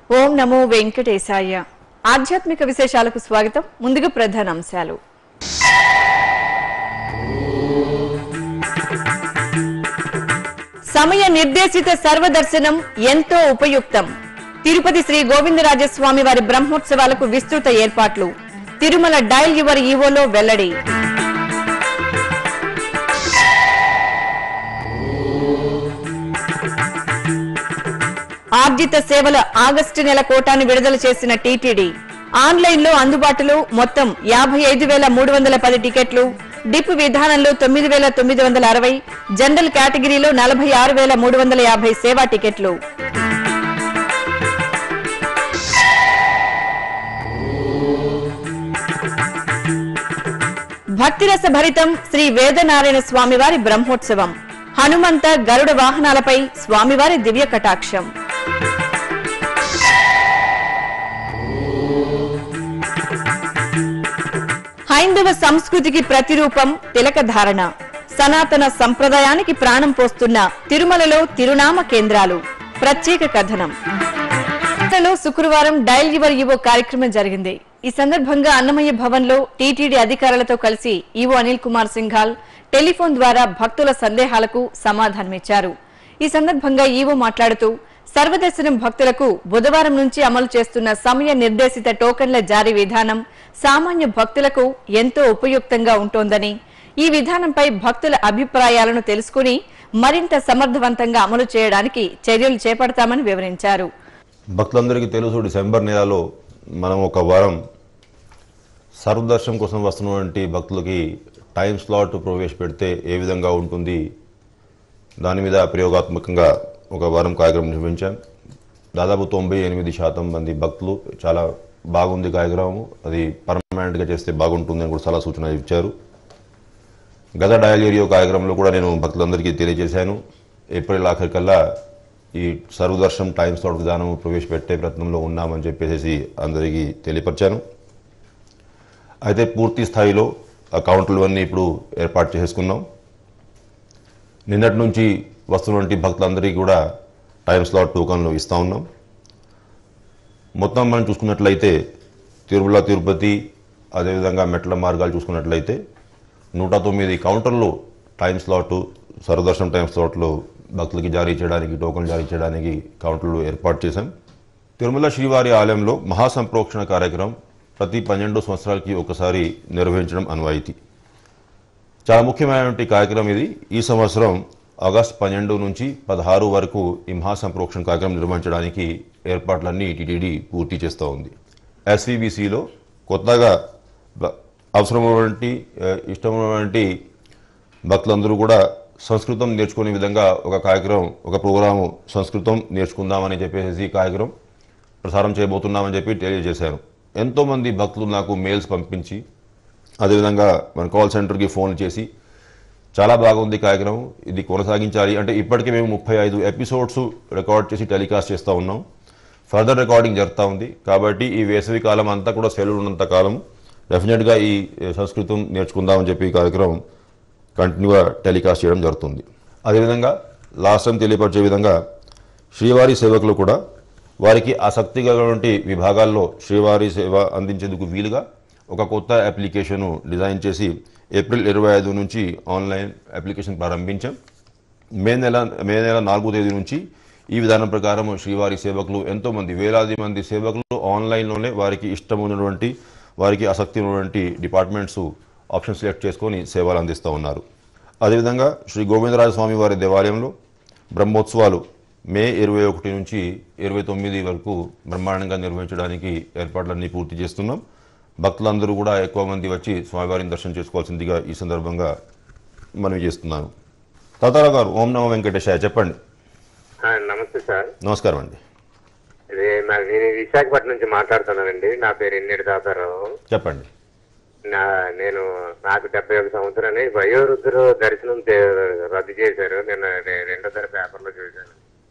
ఓం నమో వెంకటేశాయ ఆధ్యాత్మిక విశేషాలకు స్వాగతం ముందుగా ప్రధాన అంశాలు సమయ నిర్దేశిత సర్వదర్శనం ఎంతో ఉపయుక్తం తిరుపతి శ్రీ గోవిందరాజస్వామి వారి బ్రహ్మోత్సవాలకు విస్తృత ఏర్పాట్లు తిరుమల డైల్ యువర్ ఈవోలో వెల్లడి ఆర్జిత సేవల ఆగస్టు నెల కోటాను విడుదల చేసిన టీటీడీ ఆన్లైన్ లో అందుబాటులో మొత్తం యాభై ఐదు వేల మూడు వందల పది టికెట్లు డిప్ విధానంలో తొమ్మిది వేల తొమ్మిది వందల అరవై జనరల్ కేటగిరీలో నలభై ఆరు వేల మూడు వందల యాభై సేవా టికెట్లు భక్తిరస భరితం శ్రీ వేదనారాయణ స్వామివారి బ్రహ్మోత్సవం హనుమంత గరుడ వాహనాలపై స్వామివారి దివ్య కటాక్షం హైందవ సంస్కృతికి ప్రతిరూపం తిలకధారణ సనాతన సంప్రదాయానికి ప్రాణం పోస్తున్న తిరుమలలో తిరునామ కేంద్రాలు ప్రత్యేక కథనం లో శుక్రవారం డైల్ యువర్ యువో కార్యక్రమం జరిగింది ఈ సందర్భంగా అన్నమయ్య భవన్ లో టీటీడీ అధికారులతో కలిసి ఈవో అనిల్ కుమార్ సింఘాల్ టెలిఫోన్ ద్వారా భక్తుల సందేహాలకు సమాధానమిచ్చారు ఈ సందర్భంగా ఈవో మాట్లాడుతూ సర్వదర్శనం భక్తులకు బుధవారం నుంచి అమలు చేస్తున్న సమయ నిర్దేశిత టోకన్ల జారీ విధానం సామాన్య భక్తులకు ఎంతో ఉపయుక్తంగా ఉంటోందని ఈ విధానంపై భక్తుల అభిప్రాయాలను తెలుసుకుని మరింత సమర్థవంతంగా అమలు చేయడానికి చర్యలు చేపడతామని వివరించారు భక్తులందరికీ తెలుసు డిసెంబర్ నెలలో మనం ఒక వారం సర్వదర్శనం కోసం వస్తున్నటువంటి భక్తులకి టైం స్లాట్ ప్రవేశపెడితే ఏ విధంగా ఉంటుంది దాని మీద ప్రయోగాత్మకంగా ఒక వారం కార్యక్రమం నిర్వహించాం దాదాపు తొంభై ఎనిమిది శాతం మంది భక్తులు చాలా బాగుంది కార్యక్రమం అది పర్మనెంట్గా చేస్తే బాగుంటుందని కూడా చాలా సూచన ఇచ్చారు గత డయలేరియో కార్యక్రమంలో కూడా నేను భక్తులందరికీ తెలియజేశాను ఏప్రిల్ ఆఖరికల్లా ఈ సర్వదర్శనం టైం స్లాట్ విధానం ప్రవేశపెట్టే ప్రయత్నంలో ఉన్నామని చెప్పేసి అందరికీ తెలియపరిచాను అయితే పూర్తి స్థాయిలో ఆ కౌంటర్లు అన్నీ ఇప్పుడు ఏర్పాటు చేసుకున్నాం నిన్నటి నుంచి వస్తున్నటువంటి భక్తులందరికీ కూడా టైం స్లాట్ టోకన్లు ఇస్తూ ఉన్నాం మొత్తం మనం చూసుకున్నట్లయితే తిరుమల తిరుపతి అదేవిధంగా మెట్ల మార్గాలు చూసుకున్నట్లయితే నూట తొమ్మిది కౌంటర్లు టైం స్లాట్ సర్వదర్శనం టైం స్లాట్లు భక్తులకి జారీ చేయడానికి టోకన్లు జారీ చేయడానికి కౌంటర్లు ఏర్పాటు చేశాం తిరుమల శ్రీవారి ఆలయంలో మహాసంప్రోక్షణ కార్యక్రమం ప్రతి పన్నెండు సంవత్సరాలకి ఒకసారి నిర్వహించడం అన్వాయితీ చాలా ముఖ్యమైనటువంటి కార్యక్రమం ఇది ఈ సంవత్సరం ఆగస్టు పన్నెండు నుంచి పదహారు వరకు ఈ మహాసంప్రోక్షణ కార్యక్రమం నిర్వహించడానికి ఏర్పాట్లన్నీ టీటీడీ పూర్తి చేస్తూ ఉంది ఎస్వీబీసీలో కొత్తగా బ- అవసరమైనటువంటి ఆ, ఇష్టమైనటువంటి భక్తులందరూ కూడా సంస్కృతం నేర్చుకునే విధంగా ఒక కార్యక్రమం ఒక ప్రోగ్రాము సంస్కృతం నేర్చుకుందామని చెప్పేసి ఈ కార్యక్రమం ప్రసారం చేయబోతున్నామని చెప్పి తెలియజేశాను ఎంతోమంది భక్తులు నాకు మెయిల్స్ పంపించి అదేవిధంగా మన కాల్ సెంటర్కి ఫోన్ చేసి చాలా బాగుంది కార్యక్రమం ఇది కొనసాగించాలి అంటే ఇప్పటికే మేము ముప్పై ఐదు ఎపిసోడ్స్ రికార్డ్ చేసి టెలికాస్ట్ చేస్తూ ఉన్నాం ఫర్దర్ రికార్డింగ్ జరుగుతూ ఉంది కాబట్టి ఈ వేసవి కాలం అంతా కూడా సెలవులు ఉన్నంత కాలం డెఫినెట్గా ఈ ఏ, సంస్కృతం నేర్చుకుందామని చెప్పి ఈ కార్యక్రమం కంటిన్యూగా టెలికాస్ట్ చేయడం జరుగుతుంది అదేవిధంగా లాస్ట్ టైం తెలియపరిచే విధంగా శ్రీవారి సేవకులు కూడా వారికి ఆసక్తి కలిగినటువంటి విభాగాల్లో శ్రీవారి సేవ అందించేందుకు వీలుగా ఒక కొత్త అప్లికేషను డిజైన్ చేసి ఏప్రిల్ ఇరవై ఐదు నుంచి ఆన్లైన్ అప్లికేషన్ ప్రారంభించాం మే నెల మే నెల నాలుగో తేదీ నుంచి ఈ విధానం ప్రకారం శ్రీవారి సేవకులు ఎంతోమంది వేలాది మంది సేవకులు ఆన్లైన్లోనే వారికి ఇష్టం ఉన్నటువంటి వారికి ఆసక్తి ఉన్నటువంటి డిపార్ట్మెంట్స్ ఆప్షన్ సెలెక్ట్ చేసుకొని సేవలు అందిస్తూ ఉన్నారు అదేవిధంగా శ్రీ గోవిందరాజ స్వామి వారి దేవాలయంలో బ్రహ్మోత్సవాలు మే ఇరవై ఒకటి నుంచి ఇరవై తొమ్మిది వరకు బ్రహ్మాండంగా నిర్వహించడానికి ఏర్పాట్లన్నీ పూర్తి చేస్తున్నాం భక్తులందరూ కూడా ఎక్కువ మంది వచ్చి స్వామివారిని దర్శనం చేసుకోవాల్సిందిగా ఈ సందర్భంగా మనవి చేస్తున్నాను తాతారావు గారు ఓం నమో వెంకటేశాయ చెప్పండి ఆ, నమస్తే సార్ నమస్కారం అండి ఇది నా- నేను విశాఖపట్నం నుంచి మాట్లాడుతున్నానండి నా పేరు ఎన్నేడు తాతారావు చెప్పండి నా నేను నాకు డెబ్బై ఒక సంవత్సరాన్ని వయోవృద్ధులు దర్శనం తే- రద్దు చేశారు నిన్న నే- రెండోసారి పేపర్లో చూశాను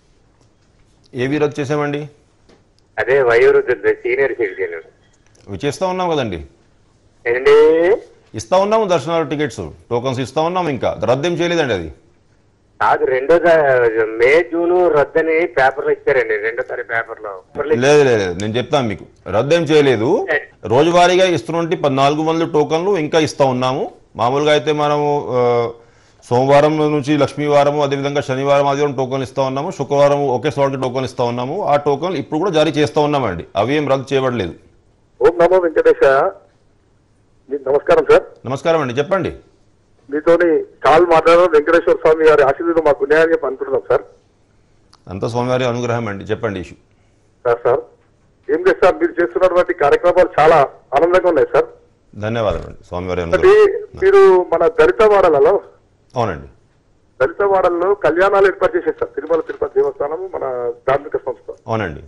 ఏవి రద్దు చేసామండి అదే వయోవృద్ధులు సీనియర్ సిటిజన్ ఇవి చేస్తూ ఉన్నాం కదండి ఏంటి ఇస్తా ఉన్నాము దర్శనాలు టికెట్స్ టోకన్స్ ఇస్తా ఉన్నాము ఇంకా రద్దు ఏం చేయలేదండి అది కాదు రెండో తా- మే జూన్ రద్దని పేపర్లో ఇచ్చారండి రెండో తారీఖు పేపర్లో పేపర్లో లేదు లేదు లేదు. నేను చెప్తాను మీకు రద్దేం చేయలేదు రోజువారీగా ఇస్తున్నటువంటి పద్నాలుగు వందల టోకన్లు ఇంకా ఇస్తా ఉన్నాము మామూలుగా అయితే మనము ఆ, సోమవారం నుంచి లక్ష్మీవారం అదేవిధంగా శనివారం ఆదివారం టోకన్లు ఇస్తా ఉన్నాము శుక్రవారం ఒకే స్లాట్కి టోకన్లు ఇస్తా ఉన్నాము ఆ టోకన్లు ఇప్పుడు కూడా జారీ చేస్తా ఉన్నామండి అవి ఏం రద్దు చేయబడలేదు ఓం నమో వెంకటేశ మీకు నమస్కారం సార్ నమస్కారం అండి చెప్పండి మీతోని కాల్ మాట్లాడడం వెంకటేశ్వర స్వామి గారి ఆశీర్వాదం మాకు న్యాయం చెప్పి అనుకుంటున్నాం సార్ అంతా స్వామివారి అనుగ్రహం అండి చెప్పండి ఇష్యూ సార్ సార్ ఏం లేదు సార్ మీరు చేస్తున్నటువంటి కార్యక్రమాలు చాలా ఆనందంగా ఉన్నాయి సార్ ధన్యవాదాలు అండి స్వామివారి ఒకటి అనుగ్రహం మీరు మన దళిత వాడలలో అవునండి దళిత వాడల్లో కళ్యాణాలు ఏర్పాటు చేశారు సార్ తిరుమల తిరుపతి దేవస్థానం మన ధార్మిక సంస్థ అవునండి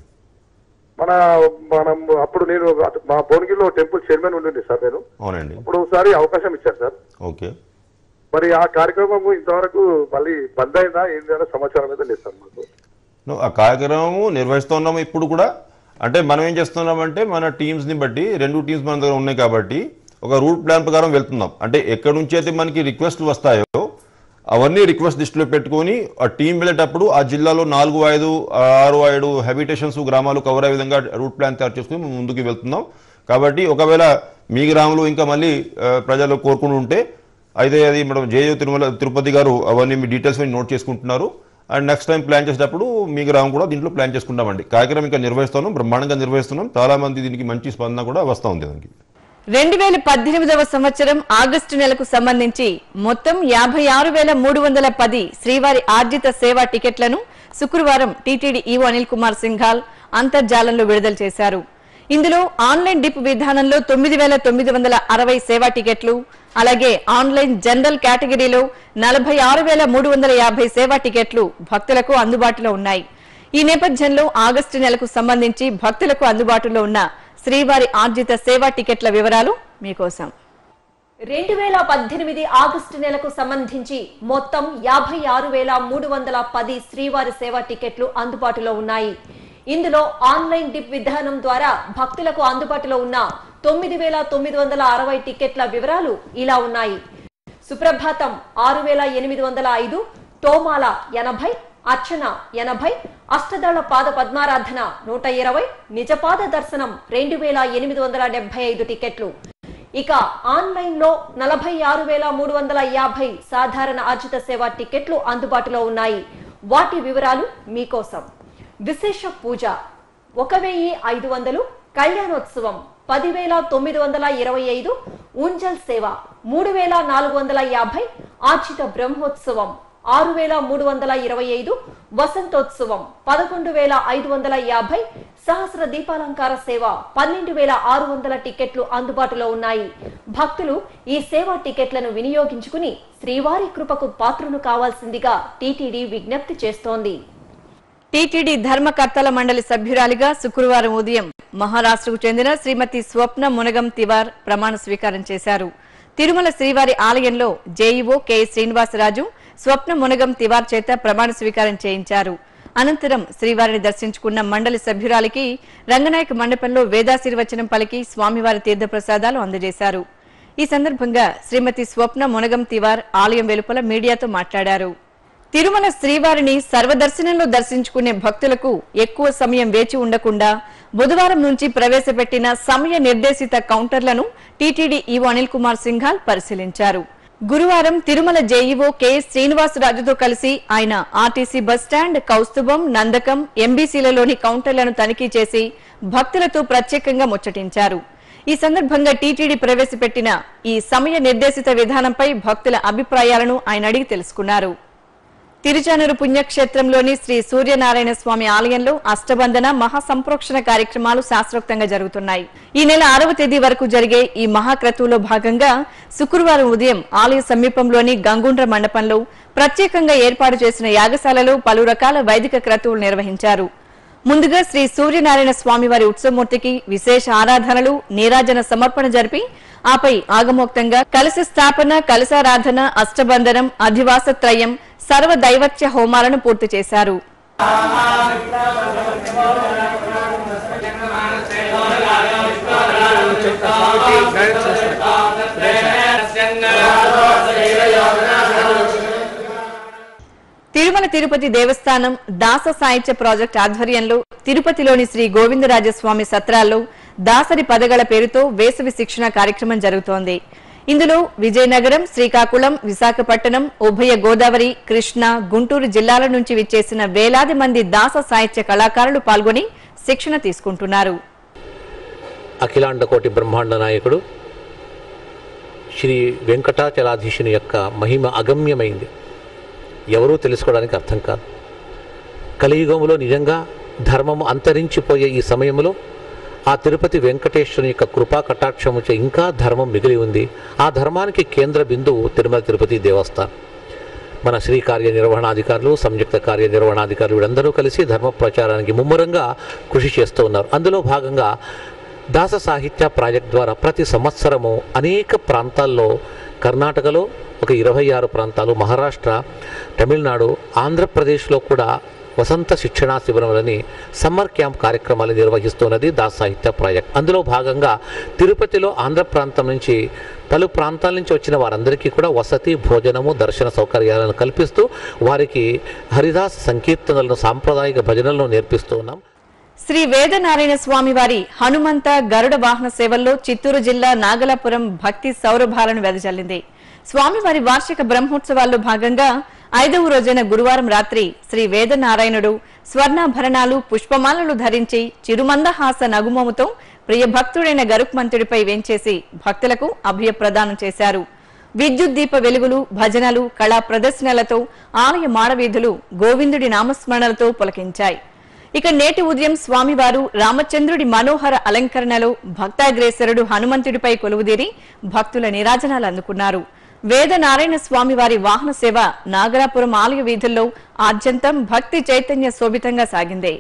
మన మనం అప్పుడు నేను అటు- మా భువనగిరిలో టెంపుల్ చైర్మన్ ఉండింది సార్ నేను అవునండి అప్పుడు ఒకసారి అవకాశం ఇచ్చారు సార్ ఓకే మరి ఆ కార్యక్రమం ఇంతవరకు మళ్ళీ బంద్ అయిందా ఏంది అనే సమాచారం అయితే లేదు సార్ మాకు ను, ఆ కార్యక్రమము నిర్వహిస్తున్నాము ఇప్పుడు కూడా అంటే మనం ఏం చేస్తున్నామంటే మన టీమ్స్ని బట్టి రెండు టీమ్స్ మన దగ్గర ఉన్నాయి కాబట్టి ఒక రూట్ ప్లాన్ ప్రకారం వెళ్తున్నాం అంటే ఎక్కడి నుంచి అయితే మనకి రిక్వెస్ట్లు వస్తాయో అవన్నీ రిక్వెస్ట్ లిస్టులో పెట్టుకొని ఆ టీం వెళ్ళేటప్పుడు ఆ జిల్లాలో నాలుగు ఐదు ఆరు ఐదు హ్యాబిటేషన్స్ గ్రామాలు కవర్ అయ్యే విధంగా రూట్ ప్లాన్ తయారు చేసుకుని మేము ముందుకు వెళ్తున్నాం కాబట్టి ఒకవేళ మీ గ్రామంలో ఇంకా మళ్ళీ ఆ, ప్రజలు కోరుకుని ఉంటే అయితే అది మేడం జేయో తిరుమల తిరుపతి గారు అవన్నీ మీ డీటెయిల్స్ నోట్ చేసుకుంటున్నారు అండ్ నెక్స్ట్ టైం ప్లాన్ చేసేటప్పుడు మీ గ్రామం కూడా దీంట్లో ప్లాన్ చేసుకుంటామండి కార్యక్రమం ఇంకా నిర్వహిస్తున్నాం బ్రహ్మాండంగా నిర్వహిస్తున్నాం చాలా మంది దీనికి మంచి స్పందన కూడా వస్తూ ఉంది దానికి రెండు వేల పద్దెనిమిదవ సంవత్సరం ఆగస్టు నెలకు సంబంధించి మొత్తం యాభై ఆరు వేల మూడు వందల పది శ్రీవారి ఆర్జిత సేవా టికెట్లను శుక్రవారం టీటీడీ ఈవో అనిల్ కుమార్ సింఘాల్ అంతర్జాలంలో విడుదల చేశారు ఇందులో ఆన్లైన్ డిప్ విధానంలో తొమ్మిది వేల తొమ్మిది వందల అరవై సేవా టికెట్లు అలాగే ఆన్లైన్ జనరల్ కేటగిరీలో నలభై ఆరు వేల మూడు వందల యాభై సేవా టికెట్లు భక్తులకు అందుబాటులో ఉన్నాయి ఈ నేపథ్యంలో ఆగస్టు నెలకు సంబంధించి భక్తులకు అందుబాటులో ఉన్న శ్రీవారి ఆర్జిత సేవా టికెట్ల వివరాలు మీకోసం రెండు వేల పద్దెనిమిది ఆగస్టు నెలకు సంబంధించి మొత్తం యాభై ఆరు వేల మూడు వందల పది శ్రీవారి సేవా టికెట్లు అందుబాటులో ఉన్నాయి ఇందులో ఆన్లైన్ డిప్ విధానం ద్వారా భక్తులకు అందుబాటులో ఉన్న తొమ్మిది వేల తొమ్మిది వందల అరవై టికెట్ల వివరాలు ఇలా ఉన్నాయి సుప్రభాతం ఆరు వేల ఎనిమిది వందల ఐదు తోమాల ఎనభై అర్చన ఎనభై అష్టదళ పాద పద్మారాధన నూట ఇరవై నిజపాద దర్శనం రెండు వేల ఎనిమిది వందల డెబ్బై ఐదు టికెట్లు ఇక ఆన్లైన్ లో నలభై ఆరు వేల మూడు వందల యాభై సాధారణ ఆర్జిత సేవ టికెట్లు అందుబాటులో ఉన్నాయి వాటి వివరాలు మీకోసం విశేష పూజ ఒక వెయ్యి ఐదు వందలు కళ్యాణోత్సవం పదివేల తొమ్మిది వందల ఇరవై ఐదు ఊంజల్ సేవ మూడు వేల నాలుగు వందల యాభై ఆర్జిత బ్రహ్మోత్సవం ఆరు వేల మూడు వందల ఇరవై ఐదు వసంతోత్సవం పదకొండు వేల ఐదు వందల యాభై సహస్ర దీపాలంకార సేవ పన్నెండు వేల ఆరు వందల టికెట్లు అందుబాటులో ఉన్నాయి భక్తులు ఈ సేవా టికెట్లను వినియోగించుకుని శ్రీవారి కృపకు పాత్రను కావాల్సిందిగా టీటీడీ విజ్ఞప్తి చేస్తోంది టీటీడీ ధర్మకర్తల మండలి సభ్యురాలిగా శుక్రవారం ఉదయం మహారాష్ట్రకు చెందిన శ్రీమతి స్వప్న మునగం తివార్ ప్రమాణ స్వీకారం చేశారు తిరుమల శ్రీవారి ఆలయంలో జేఈఓ కె శ్రీనివాసరాజు స్వప్న మునగం తివార్ చేత ప్రమాణ స్వీకారం చేయించారు అనంతరం శ్రీవారిని దర్శించుకున్న మండలి సభ్యురాలికి రంగనాయక మండపంలో వేదాశీర్వచనం పలికి స్వామివారి తీర్థప్రసాదాలు అందజేశారు ఈ సందర్భంగా శ్రీమతి స్వప్న మునగం తివార్ ఆలయం వెలుపల మీడియాతో మాట్లాడారు తిరుమల శ్రీవారిని సర్వదర్శనంలో దర్శించుకునే భక్తులకు ఎక్కువ సమయం వేచి ఉండకుండా బుధవారం నుంచి ప్రవేశపెట్టిన సమయ నిర్దేశిత కౌంటర్లను టీటీడీ ఈవో అనిల్ కుమార్ సింఘాల్ పరిశీలించారు గురువారం తిరుమల జేఈఓ కె శ్రీనివాసరాజుతో కలిసి ఆయన ఆర్టీసీ బస్టాండ్ కౌస్తుభం నందకం ఎంబీసీలలోని కౌంటర్లను తనిఖీ చేసి భక్తులతో ప్రత్యేకంగా ముచ్చటించారు ఈ సందర్భంగా టీటీడీ ప్రవేశపెట్టిన ఈ సమయ నిర్దేశిత విధానంపై భక్తుల అభిప్రాయాలను ఆయన అడిగి తెలుసుకున్నారు తిరుచానూరు పుణ్యక్షేత్రంలోని శ్రీ సూర్యనారాయణ స్వామి ఆలయంలో అష్టబంధన మహాసంప్రోక్షణ కార్యక్రమాలు శాస్త్రోక్తంగా జరుగుతున్నాయి ఈ నెల ఆరవ తేదీ వరకు జరిగే ఈ మహాక్రతువులో భాగంగా శుక్రవారం ఉదయం ఆలయ సమీపంలోని గంగుండ్ర మండపంలో ప్రత్యేకంగా ఏర్పాటు చేసిన యాగశాలలో పలు రకాల వైదిక క్రతువులు నిర్వహించారు ముందుగా శ్రీ సూర్యనారాయణ స్వామివారి ఉత్సవమూర్తికి విశేష ఆరాధనలు నీరాజన సమర్పణ జరిపి ఆపై ఆగమోక్తంగా కలశ స్థాపన కలశారాధన అష్టబంధనం అధివాస త్రయం సర్వ దైవత్య హోమాలను పూర్తి చేశారు తిరుమల తిరుపతి దేవస్థానం దాస సాహిత్య ప్రాజెక్ట్ ఆధ్వర్యంలో తిరుపతిలోని శ్రీ గోవిందరాజస్వామి సత్రాల్లో దాసరి పదగల పేరుతో వేసవి శిక్షణ కార్యక్రమం జరుగుతోంది ఇందులో విజయనగరం శ్రీకాకుళం విశాఖపట్నం ఉభయ గోదావరి కృష్ణా గుంటూరు జిల్లాల నుంచి విచ్చేసిన వేలాది మంది దాస సాహిత్య కళాకారులు పాల్గొని శిక్షణ తీసుకుంటున్నారు అఖిలాండకోటి బ్రహ్మాండ నాయకుడు శ్రీ వెంకటాచలాధీశుని యొక్క మహిమ అగమ్యమైంది ఎవరూ తెలుసుకోవడానికి అర్థం కాదు కలియుగంలో నిజంగా ధర్మము అంతరించిపోయే ఈ సమయంలో ఆ తిరుపతి వెంకటేశ్వరుని యొక్క కృపా కటాక్షముచే ఇంకా ధర్మం మిగిలి ఉంది ఆ ధర్మానికి కేంద్ర బిందువు తిరుమల తిరుపతి దేవస్థానం మన శ్రీ కార్యనిర్వహణాధికారులు సంయుక్త కార్యనిర్వహణాధికారులు వీళ్ళందరూ కలిసి ధర్మ ప్రచారానికి ముమ్మరంగా కృషి చేస్తూ ఉన్నారు అందులో భాగంగా దాస సాహిత్య ప్రాజెక్ట్ ద్వారా ప్రతి సంవత్సరము అనేక ప్రాంతాల్లో కర్ణాటకలో ఒక ఇరవై ఆరు ప్రాంతాలు మహారాష్ట్ర తమిళనాడు ఆంధ్రప్రదేశ్లో కూడా వసంత శిక్షణా శిబిరములని సమ్మర్ క్యాంప్ కార్యక్రమాలు నిర్వహిస్తున్నది దాస్ సాహిత్య ప్రాజెక్ట్ అందులో భాగంగా తిరుపతిలో ఆంధ్ర ప్రాంతం నుంచి పలు ప్రాంతాల నుంచి వచ్చిన వారందరికీ కూడా వసతి భోజనము దర్శన సౌకర్యాలను కల్పిస్తూ వారికి హరిదాస్ సంకీర్తనలను సాంప్రదాయిక భజనలను నేర్పిస్తూ ఉన్నాం శ్రీ వేదనారాయణ స్వామి వారి హనుమంత గరుడ వాహన సేవల్లో చిత్తూరు జిల్లా నాగలాపురం భక్తి సౌరభాలను వెదజల్లింది స్వామివారి వార్షిక బ్రహ్మోత్సవాల్లో భాగంగా ఐదవ రోజైన గురువారం రాత్రి శ్రీ వేదనారాయణుడు స్వర్ణాభరణాలు పుష్పమాలలు ధరించి చిరుమందహాస నగుమోముతో ప్రియ భక్తుడైన గరుక్మంతుడిపై వేంచేసి భక్తులకు అభయ ప్రదానం చేశారు విద్యుత్ దీప వెలుగులు భజనలు కళా ప్రదర్శనలతో ఆలయ మాడవీధులు గోవిందుడి నామస్మరణలతో పులకించాయి ఇక నేటి ఉదయం స్వామివారు రామచంద్రుడి మనోహర అలంకరణలో భక్తాగ్రేసరుడు హనుమంతుడిపై కొలువుదీరి భక్తుల నిరాజనాలు అందుకున్నారు వేద నారాయణ స్వామివారి వాహన సేవ నాగరాపురం ఆలయ వీధుల్లో ఆద్యంతం భక్తి చైతన్య శోభితంగా సాగింది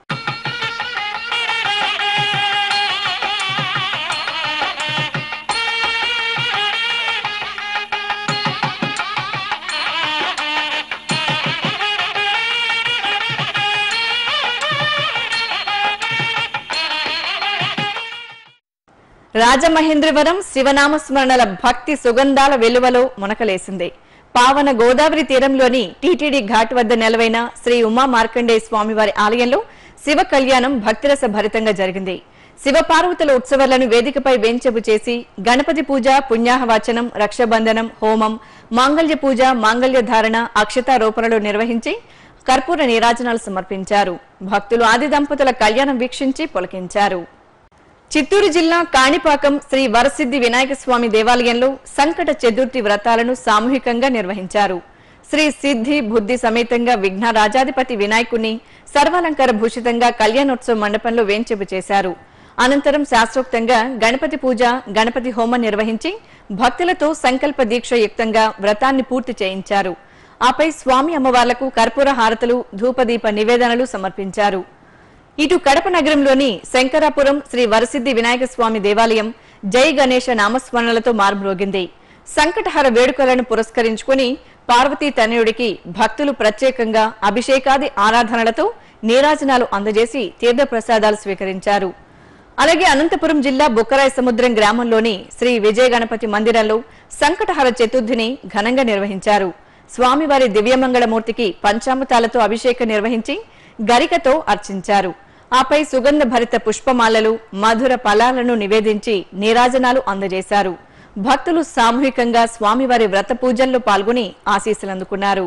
రాజమహేంద్రవరం శివనామ స్మరణల భక్తి సుగంధాల వెలువలో మునకలేసింది పావన గోదావరి తీరంలోని టీటీడీ ఘాట్ వద్ద నెలవైన శ్రీ ఉమా మార్కండేయ స్వామివారి ఆలయంలో శివ కళ్యాణం భక్తిరస భరితంగా జరిగింది శివ పార్వతుల ఉత్సవాలను వేదికపై వేంచెపు చేసి గణపతి పూజ పుణ్యాహవాచనం రక్షబంధనం హోమం మాంగళ్య పూజ మాంగళ్య ధారణ అక్షతారోపణలు నిర్వహించి కర్పూర నీరాజనాలు సమర్పించారు భక్తులు ఆది దంపతుల కళ్యాణం వీక్షించి పులకించారు చిత్తూరు జిల్లా కాణిపాకం శ్రీ వరసిద్ధి వినాయక స్వామి దేవాలయంలో సంకట చతుర్థి వ్రతాలను సామూహికంగా నిర్వహించారు శ్రీ సిద్ధి బుద్ధి సమేతంగా విఘ్న రాజాధిపతి వినాయకుని సర్వాలంకార భూషితంగా కళ్యాణోత్సవ మండపంలో వేంచెపు చేశారు అనంతరం శాస్త్రోక్తంగా గణపతి పూజ గణపతి హోమం నిర్వహించి భక్తులతో సంకల్ప దీక్ష యుక్తంగా వ్రతాన్ని పూర్తి చేయించారు ఆపై స్వామి అమ్మవార్లకు కర్పూర హారతులు ధూపదీప నివేదనలు సమర్పించారు ఇటు కడప నగరంలోని శంకరాపురం శ్రీ వరసిద్ధి వినాయక స్వామి దేవాలయం జై గణేష నామస్మరణలతో మారుమ్రోగింది సంకటహర వేడుకలను పురస్కరించుకుని పార్వతీ తనయుడికి భక్తులు ప్రత్యేకంగా అభిషేకాది ఆరాధనలతో నీరాజనాలు అందజేసి తీర్థప్రసాదాలు స్వీకరించారు అలాగే అనంతపురం జిల్లా బుక్కరాయ సముద్రం గ్రామంలోని శ్రీ విజయ గణపతి మందిరంలో సంకటహర చతుర్థిని ఘనంగా నిర్వహించారు స్వామివారి దివ్యమంగళమూర్తికి పంచామృతాలతో అభిషేకం నిర్వహించి గరికతో అర్చించారు ఆపై సుగంధ భరిత పుష్పమాలలు మధుర ఫలాలను నివేదించి నీరాజనాలు అందజేశారు భక్తులు సామూహికంగా స్వామివారి వ్రత పూజల్లో పాల్గొని ఆశీస్సులందుకున్నారు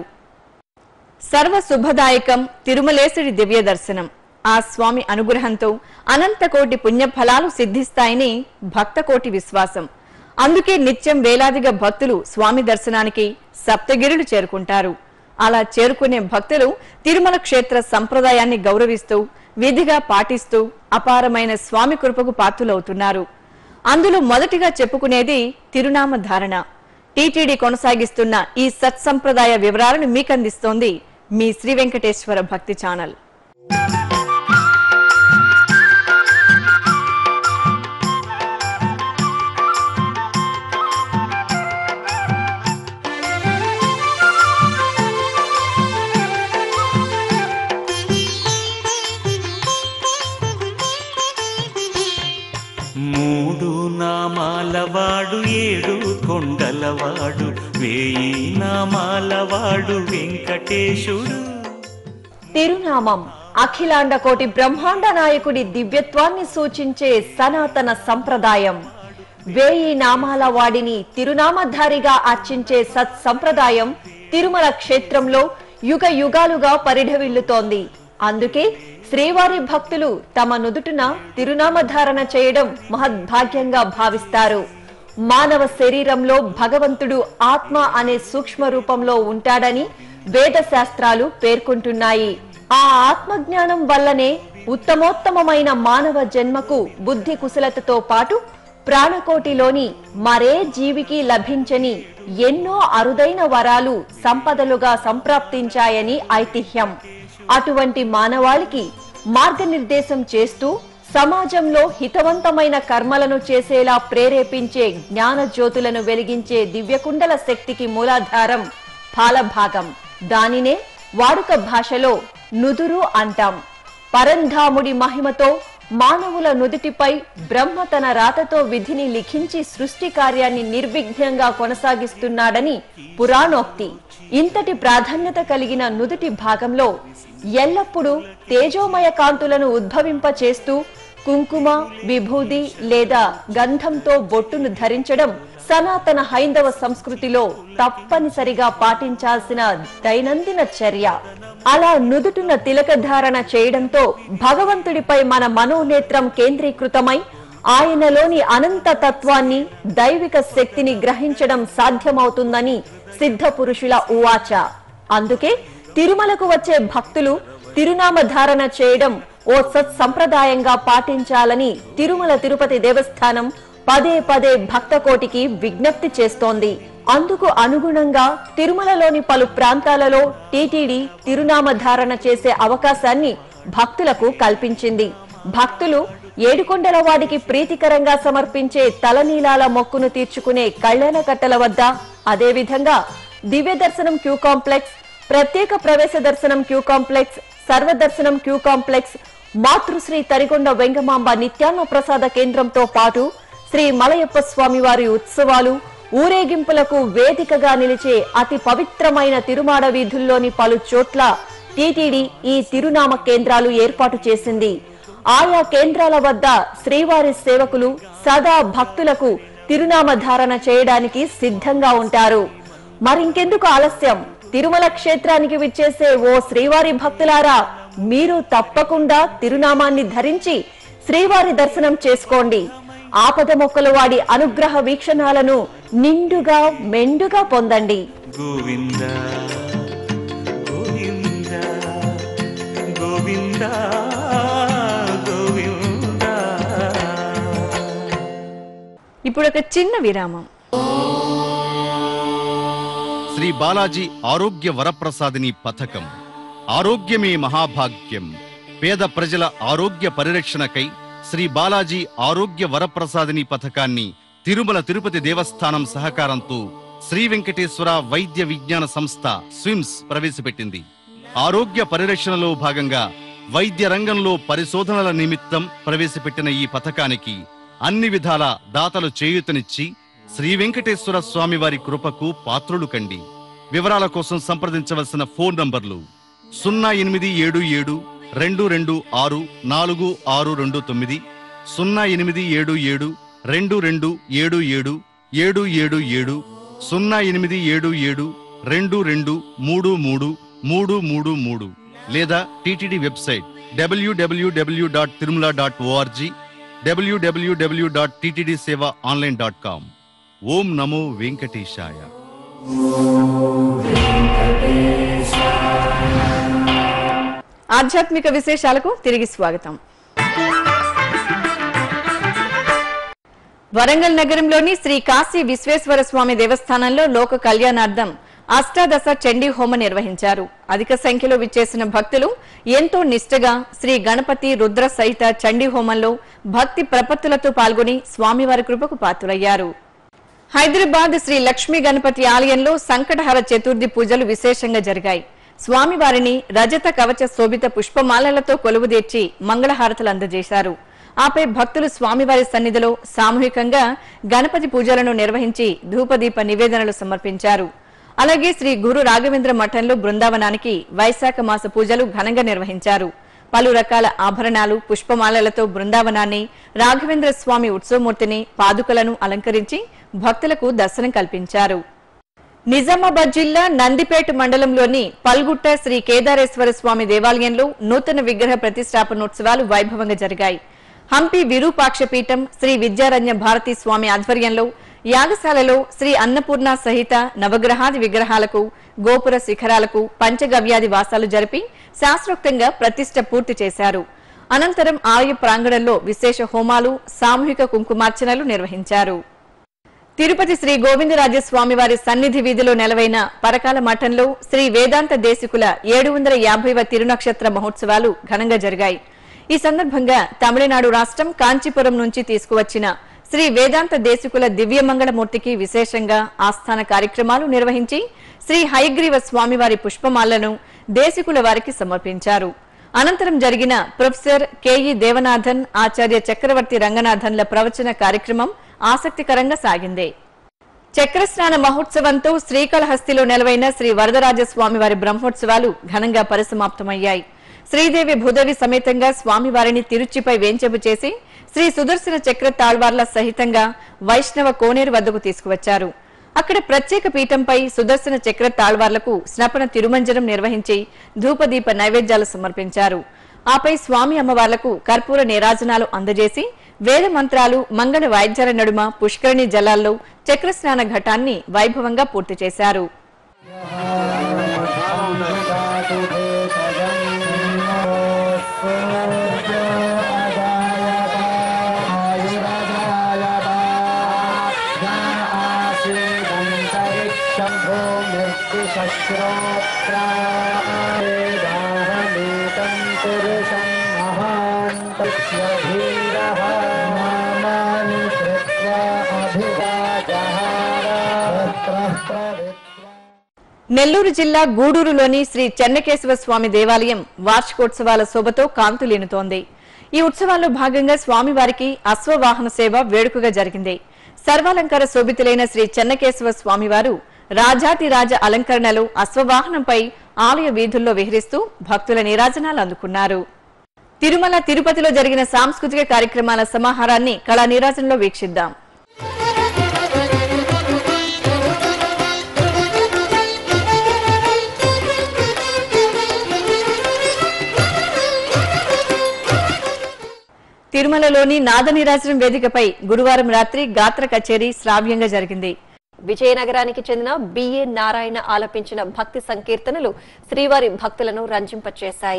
సర్వ శుభదాయకం తిరుమలేశుడి దివ్య దర్శనం ఆ స్వామి అనుగ్రహంతో అనంత కోటి పుణ్యఫలాలు సిద్ధిస్తాయని భక్తకోటి విశ్వాసం అందుకే నిత్యం వేలాదిగా భక్తులు స్వామి దర్శనానికి సప్తగిరులు చేరుకుంటారు అలా చేరుకునే భక్తులు తిరుమల క్షేత్ర సంప్రదాయాన్ని గౌరవిస్తూ విధిగా పాటిస్తూ అపారమైన స్వామి కృపకు పాత్రులవుతున్నారు అందులో మొదటిగా చెప్పుకునేది తిరునామ ధారణ టీటీడీ కొనసాగిస్తున్న ఈ సత్సంప్రదాయ వివరాలను మీకందిస్తోంది మీ శ్రీ వెంకటేశ్వర భక్తి ఛానల్ మూడు నామాలవాడు ఏడు కొండలవాడు వేయి నామాలవాడు వెంకటేశుడు తిరునామం అఖిలాండ కోటి బ్రహ్మాండ నాయకుడి దివ్యత్వాన్ని సూచించే సనాతన సంప్రదాయం వేయి నామాల వాడిని తిరునామధారిగా అర్చించే సత్ సంప్రదాయం తిరుమల క్షేత్రంలో యుగ యుగాలుగా పరిఢవిల్లుతోంది అందుకే శ్రీవారి భక్తులు తమ నుదుటిన తిరునామధారణ చేయడం మహద్భాగ్యంగా భావిస్తారు మానవ శరీరంలో భగవంతుడు ఆత్మ అనే సూక్ష్మ రూపంలో ఉంటాడని వేద శాస్త్రాలు పేర్కొంటున్నాయి ఆ ఆత్మజ్ఞానం వల్లనే ఉత్తమోత్తమమైన మానవ జన్మకు బుద్ధి కుశలతతో పాటు ప్రాణకోటిలోని మరే జీవికి లభించని ఎన్నో అరుదైన వరాలు సంపదలుగా సంప్రాప్తించాయని ఐతిహ్యం అటువంటి మానవాళికి మార్గనిర్దేశం చేస్తూ సమాజంలో హితవంతమైన కర్మలను చేసేలా ప్రేరేపించే జ్ఞాన జ్యోతులను వెలిగించే దివ్యకుండల శక్తికి మూలాధారం ఫాలభాగం దానినే వాడుక భాషలో నుదురు అంటాం పరంధాముడి మహిమతో మానవుల నుదుటిపై బ్రహ్మ తన రాతతో విధిని లిఖించి సృష్టి కార్యాన్ని నిర్విఘ్నంగా కొనసాగిస్తున్నాడని పురాణోక్తి ఇంతటి ప్రాధాన్యత కలిగిన నుదుటి భాగంలో ఎల్లప్పుడూ తేజోమయ కాంతులను ఉద్భవింపచేస్తూ కుంకుమ విభూది లేదా గంధంతో బొట్టును ధరించడం సనాతన హైందవ సంస్కృతిలో తప్పనిసరిగా పాటించాల్సిన దైనందిన చర్య అలా నుదుటిన తిలక ధారణ చేయడంతో భగవంతుడిపై మన మనోనేత్రం కేంద్రీకృతమై ఆయనలోని అనంత తత్వాన్ని దైవిక శక్తిని గ్రహించడం సాధ్యమవుతుందని సిద్ధ పురుషుల ఉవాచ అందుకే తిరుమలకు వచ్చే భక్తులు తిరునామ ధారణ చేయడం ఓ సత్ సంప్రదాయంగా పాటించాలని తిరుమల తిరుపతి దేవస్థానం పదే పదే భక్త కోటికి విజ్ఞప్తి చేస్తోంది అందుకు అనుగుణంగా తిరుమలలోని పలు ప్రాంతాలలో టీటీడీ తిరునామ ధారణ చేసే అవకాశాన్ని భక్తులకు కల్పించింది భక్తులు ఏడుకొండల వాడికి ప్రీతికరంగా సమర్పించే తలనీలాల మొక్కును తీర్చుకునే కళ్యాణ కట్టల వద్ద అదేవిధంగా దివ్య దర్శనం క్యూ కాంప్లెక్స్ ప్రత్యేక ప్రవేశ దర్శనం క్యూ కాంప్లెక్స్ సర్వదర్శనం క్యూ కాంప్లెక్స్ మాతృశ్రీ తరిగొండ వెంగమాంబ నిత్యాన్న ప్రసాద కేంద్రంతో పాటు శ్రీ మలయప్ప స్వామి వారి ఉత్సవాలు ఊరేగింపులకు వేదికగా నిలిచే అతి పవిత్రమైన తిరుమాడ వీధుల్లోని పలు చోట్ల టీటీడీ ఈ తిరునామ కేంద్రాలు ఏర్పాటు చేసింది ఆయా కేంద్రాల వద్ద శ్రీవారి సేవకులు సదా భక్తులకు తిరునామ ధారణ చేయడానికి సిద్ధంగా ఉంటారు మరింకెందుకు ఆలస్యం తిరుమల క్షేత్రానికి విచ్చేసే ఓ శ్రీవారి భక్తులారా మీరు తప్పకుండా తిరునామాన్ని ధరించి శ్రీవారి దర్శనం చేసుకోండి ఆపద మొక్కలు వాడి అనుగ్రహ వీక్షణాలను నిండుగా మెండుగా పొందండి గోవింద గోవింద గోవింద గోవింద ఇప్పుడు ఒక చిన్న విరామం శ్రీ బాలాజీ ఆరోగ్య వరప్రసాదిని పథకం ఆరోగ్యమే మహాభాగ్యం పేద ప్రజల ఆరోగ్య పరిరక్షణకై శ్రీ బాలాజీ ఆరోగ్య వరప్రసాదిని పథకాన్ని తిరుమల తిరుపతి దేవస్థానం సహకారంతో శ్రీ వెంకటేశ్వర వైద్య విజ్ఞాన సంస్థ స్విమ్స్ ప్రవేశపెట్టింది ఆరోగ్య పరిరక్షణలో భాగంగా వైద్య రంగంలో పరిశోధనల నిమిత్తం ప్రవేశపెట్టిన ఈ పథకానికి అన్ని విధాల దాతలు చేయూతనిచ్చి శ్రీ వెంకటేశ్వర స్వామి వారి కృపకు పాత్రులు కండి వివరాల కోసం సంప్రదించవలసిన ఫోన్ నంబర్లు సున్నా ఎనిమిది ఏడు ఏడు రెండు రెండు ఆరు నాలుగు ఆరు రెండు తొమ్మిది సున్నా ఎనిమిది ఏడు ఏడు రెండు రెండు ఏడు ఏడు ఏడు ఏడు ఏడు సున్నా ఎనిమిది ఏడు ఏడు రెండు రెండు మూడు మూడు మూడు మూడు మూడు లేదా TTD website WWW dot Tirumala dot ORG WWW dot TTD Seva online dot com ఓం నమో వెంకటేశాయ ఆధ్యాత్మిక విశేషాలకు తిరిగి స్వాగతం వరంగల్ నగరంలోని శ్రీ కాశీ విశ్వేశ్వర స్వామి దేవస్థానంలో లోక కళ్యాణార్థం అష్టాదశ చండీ హోమ నిర్వహించారు అధిక సంఖ్యలో విచ్చేసిన భక్తులు ఎంతో నిష్ఠగా శ్రీ గణపతి రుద్ర సహిత చండీ హోమంలో భక్తి ప్రపత్తులతో పాల్గొని స్వామివారి కృపకు పాత్రులయ్యారు హైదరాబాద్ శ్రీ లక్ష్మీ గణపతి ఆలయంలో సంకటహర చతుర్థి పూజలు విశేషంగా జరిగాయి స్వామివారిని రజత కవచ శోభిత పుష్పమాలలతో కొలువుదీర్చి మంగళహారతులు అందజేశారు ఆపై భక్తులు స్వామివారి సన్నిధిలో సామూహికంగా గణపతి పూజలను నిర్వహించి ధూపదీప నివేదనలు సమర్పించారు అలాగే శ్రీ గురు రాఘవేంద్ర మఠంలో బృందావనానికి వైశాఖ మాస పూజలు ఘనంగా నిర్వహించారు పలు రకాల ఆభరణాలు పుష్పమాలలతో బృందావనాన్ని రాఘవేంద్ర స్వామి ఉత్సవమూర్తిని పాదుకలను అలంకరించి భక్తులకు దర్శనం కల్పించారు నిజామాబాద్ జిల్లా నందిపేట మండలంలోని పల్గుట్ట శ్రీ కేదారేశ్వర స్వామి దేవాలయంలో నూతన విగ్రహ ప్రతిష్టాపనోత్సవాలు వైభవంగా జరిగాయి హంపి విరూపాక్ష పీఠం శ్రీ విద్యారణ్య భారతి స్వామి ఆధ్వర్యంలో యాగశాలలో శ్రీ అన్నపూర్ణ సహిత నవగ్రహాది విగ్రహాలకు గోపుర శిఖరాలకు పంచగవ్యాది వాసాలు జరిపి శాస్త్రోక్తంగా ప్రతిష్ట పూర్తి చేశారు అనంతరం ఆలయ ప్రాంగణంలో విశేష హోమాలు సామూహిక కుంకుమార్చనలు నిర్వహించారు తిరుపతి శ్రీ గోవిందరాజస్వామి వారి సన్నిధి వీధిలో నెలవైన పరకాల మఠంలో శ్రీ వేదాంత దేశికుల ఏడు వందల యాభైవ తిరునక్షత్ర మహోత్సవాలు ఘనంగా జరిగాయి ఈ సందర్భంగా తమిళనాడు రాష్ట్రం కాంచీపురం నుంచి తీసుకువచ్చిన శ్రీ వేదాంత దేశికుల దివ్యమంగళమూర్తికి విశేషంగా ఆస్థాన కార్యక్రమాలు నిర్వహించి శ్రీ హయగ్రీవ స్వామివారి పుష్పమాలను దేశికుల వారికి సమర్పించారు అనంతరం జరిగిన ప్రొఫెసర్ కెఈ దేవనాథన్ ఆచార్య చక్రవర్తి రంగనాథన్ల ప్రవచన కార్యక్రమం ఆసక్తికరంగా సాగింది చక్రస్నాన మహోత్సవంతో శ్రీకాళహస్తిలో నెలవైన శ్రీ వరదరాజ స్వామివారి బ్రహ్మోత్సవాలు ఘనంగా పరిసమాప్తమయ్యాయి శ్రీదేవి భూదేవి సమేతంగా స్వామివారిని తిరుచిపై వేంచెపు చేసి శ్రీ సుదర్శన చక్ర తాళ్వార్ల సహితంగా వైష్ణవ కోనేరు వద్దకు తీసుకువచ్చారు అక్కడ ప్రత్యేక పీఠంపై సుదర్శన చక్ర తాళ్వార్లకు స్నపన తిరుమంజనం నిర్వహించి ధూపదీప నైవేద్యాలు సమర్పించారు ఆపై స్వామి అమ్మవార్లకు కర్పూర నీరాజనాలు అందజేసి వేద మంత్రాలు మంగళ వాయిద్యాల నడుమ పుష్కరిణి జలాల్లో చక్రస్నాన ఘటాన్ని వైభవంగా పూర్తి చేశారు నెల్లూరు జిల్లా గూడూరులోని శ్రీ చెన్నకేశవ స్వామి దేవాలయం వార్షికోత్సవాల శోభతో కాంతులీనుతోంది ఈ ఉత్సవాల్లో భాగంగా స్వామివారికి అశ్వవాహన సేవ వేడుకగా జరిగింది సర్వాలంకార శోభితులైన శ్రీ చెన్నకేశవ స్వామివారు రాజాతి రాజ అలంకరణలో అశ్వవాహనంపై ఆలయ వీధుల్లో విహరిస్తూ భక్తుల నీరాజనాలు అందుకున్నారు తిరుమల తిరుపతిలో జరిగిన సాంస్కృతిక కార్యక్రమాల సమాహారాన్ని కళా నీరాజనంలో వీక్షిద్దాం తిరుమలలోని నాద నీరాజనం వేదికపై గురువారం రాత్రి గాత్ర కచేరీ శ్రావ్యంగా జరిగింది విజయనగరానికి చెందిన బిఏ నారాయణ ఆలపించిన భక్తి సంకీర్తనలు శ్రీవారి భక్తులను రంజింపచేశాయి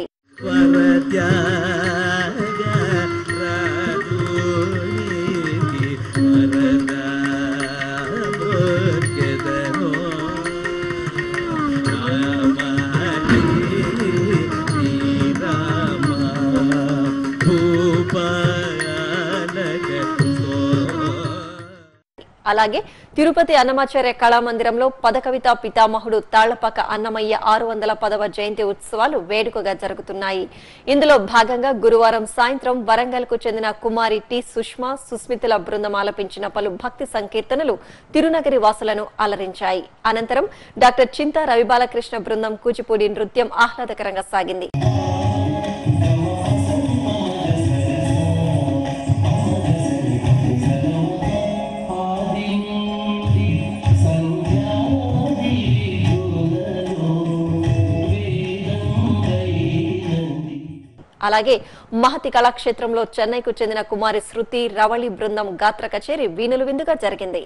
అలాగే తిరుపతి అన్నమాచార్య కళామందిరంలో పదకవితా పితామహుడు తాళ్లపాక అన్నమయ్య ఆరు వందల పదవ జయంతి ఉత్సవాలు వేడుకగా జరుగుతున్నాయి ఇందులో భాగంగా గురువారం సాయంత్రం వరంగల్ కు చెందిన కుమారి టి సుష్మా సుస్మితల బృందం ఆలపించిన పలు భక్తి సంకీర్తనలు తిరునగరి వాసులను అలరించాయి అనంతరం డాక్టర్ చింతా రవిబాలకృష్ణ బృందం కూచిపూడి నృత్యం ఆహ్లాదకరంగా సాగింది అలాగే మహతి కళాక్షేత్రంలో చెన్నైకు చెందిన కుమారి శృతి రవళి బృందం గాత్ర కచేరి వీణులు విందుగా జరిగింది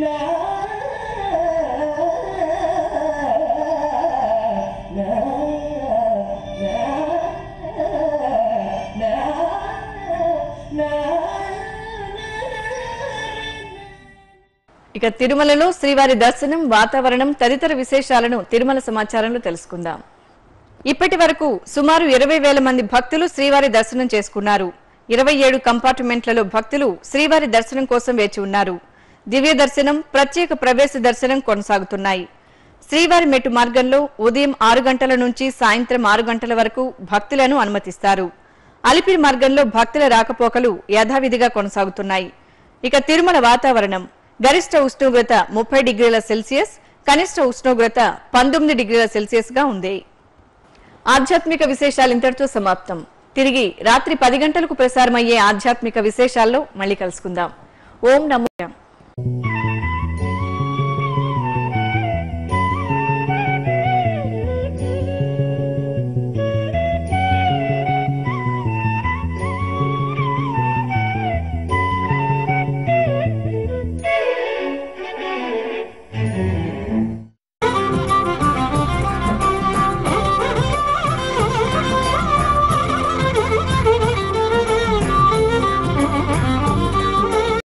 ఇక తిరుమలలో శ్రీవారి దర్శనం వాతావరణం తదితర విశేషాలను తిరుమల సమాచారంలో తెలుసుకుందాం ఇప్పటి వరకు సుమారు ఇరవై వేల మంది భక్తులు శ్రీవారి దర్శనం చేసుకున్నారు ఇరవై ఏడు కంపార్ట్మెంట్లలో భక్తులు శ్రీవారి దర్శనం కోసం వేచి ఉన్నారు దివ్య దర్శనం ప్రత్యేక ప్రవేశ దర్శనం కొనసాగుతున్నాయి శ్రీవారి మెట్టు మార్గంలో ఉదయం ఆరు గంటల నుంచి సాయంత్రం ఆరు గంటల వరకు భక్తులను అనుమతిస్తారు అలిపిరి మార్గంలో భక్తుల రాకపోకలు యథావిధిగా కొనసాగుతున్నాయి ఇక తిరుమల వాతావరణం గరిష్ట ఉష్ణోగ్రత ముప్పై డిగ్రీల సెల్సియస్ కనిష్ట ఉష్ణోగ్రత పంతొమ్మిది డిగ్రీల సెల్సియస్ గా ఉంది ఆధ్యాత్మిక విశేషాలు ఇంతటితో సమాప్తం తిరిగి రాత్రి పది గంటలకు ప్రసారమయ్యే ఆధ్యాత్మిక విశేషాల్లో మళ్ళీ కలుసుకుందాం ఓం నమో